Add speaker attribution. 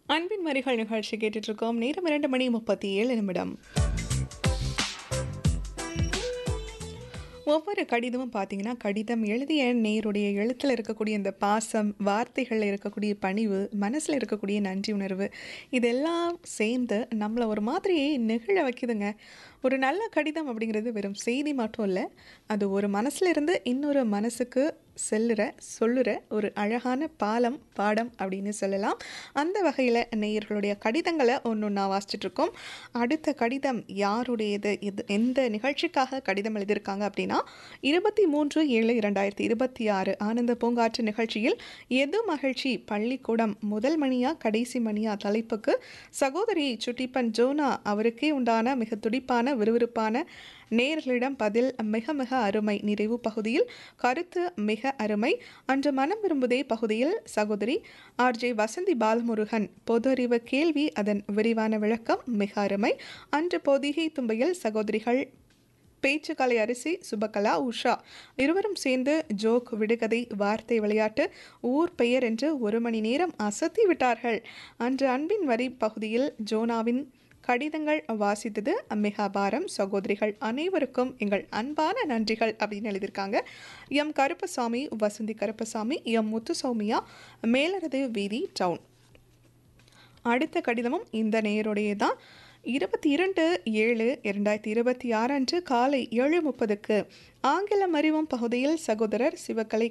Speaker 1: அன்பின் வரிகள் நிகழ்ச்சி கேட்டுட்டு இருக்கோம் நேரம் இரண்டு மணி முப்பத்தி ஏழு நிமிடம் ஒவ்வொரு கடிதமும் பார்த்தீங்கன்னா கடிதம் எழுதிய நேருடைய எழுத்தில் இருக்கக்கூடிய இந்த பாசம் வார்த்தைகளில் இருக்கக்கூடிய பணிவு மனசில் இருக்கக்கூடிய நன்றி உணர்வு இதெல்லாம் சேர்ந்து நம்மளை ஒரு மாதிரி நெகிழ வைக்குதுங்க ஒரு நல்ல கடிதம் அப்படிங்கிறது வெறும் செய்தி மட்டும் இல்லை அது ஒரு மனசுல இருந்து இன்னொரு மனசுக்கு செல்லுற சொல்லுற ஒரு அழகான பாலம் பாடம் அப்படின்னு சொல்லலாம் அந்த வகையில் நேயர்களுடைய கடிதங்களை ஒன்று ஒன்றா வாசிச்சுட்ருக்கோம் அடுத்த கடிதம் யாருடையது இது எந்த நிகழ்ச்சிக்காக கடிதம் எழுதியிருக்காங்க அப்படின்னா இருபத்தி மூன்று ஏழு இரண்டாயிரத்தி இருபத்தி ஆறு ஆனந்த பூங்காற்று நிகழ்ச்சியில் எது மகிழ்ச்சி பள்ளிக்கூடம் முதல் மணியா கடைசி மணியா தலைப்புக்கு சகோதரி சுட்டிப்பன் ஜோனா அவருக்கே உண்டான மிக துடிப்பான விறுவிறுப்பான நேர்களிடம் பதில் மிக மிக அருமை நிறைவு பகுதியில் கருத்து மிக அருமை அன்று மனம் விரும்புதே பகுதியில் சகோதரி ஆர்ஜே வசந்தி பாலமுருகன் பொது அறிவு கேள்வி அதன் விரிவான விளக்கம் மிக அருமை அன்று பொதிகை தும்பையில் சகோதரிகள் பேச்சுக்கலை அரிசி சுபகலா உஷா இருவரும் சேர்ந்து ஜோக் விடுகதை வார்த்தை விளையாட்டு ஊர் பெயர் என்று ஒரு மணி நேரம் அசத்தி விட்டார்கள் அன்று அன்பின் வரி பகுதியில் ஜோனாவின் கடிதங்கள் வாசித்தது மிக அபாரம் சகோதரிகள் அனைவருக்கும் எங்கள் அன்பான நன்றிகள் அப்படின்னு எழுதியிருக்காங்க எம் கருப்பசாமி வசந்தி கருப்பசாமி எம் முத்துசௌமியா மேலரது வீதி டவுன் அடுத்த கடிதமும் இந்த நேருடைய தான் இருபத்தி இரண்டு ஏழு இரண்டாயிரத்தி இருபத்தி ஆறு அன்று காலை ஏழு முப்பதுக்கு ஆங்கிலம் அறிவும் பகுதியில் சகோதரர் சிவகலை